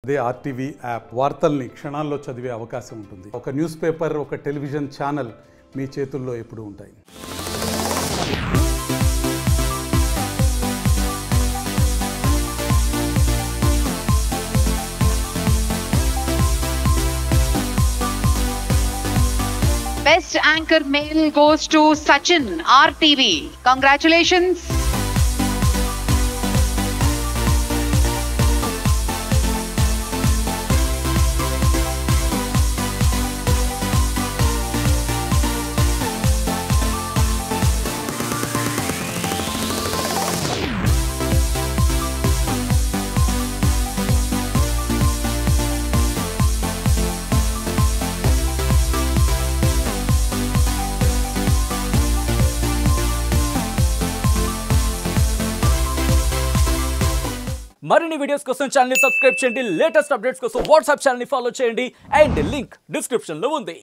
అదే RTV app వార్తల్ని క్షణాల్లో చదివే అవకాశం ఉంటుంది ఒక న్యూస్ పేపర్ ఒక టెలివిజన్ ఛానల్ మీ చేతుల్లో ఎప్పుడూ ఉంటాయి Best anchor male goes to Sachin, RTV. Congratulations. మరిన్ని వీడియోస్ కోసం ఛానల్ సబ్స్క్రైబ్ చేయండి లేటెస్ట్ అప్డేట్స్ కోసం వాట్సాప్ ఛానల్ ఫాలో చేయండి అండ్ లింక్ డిస్క్రిప్షన్ లో ఉంది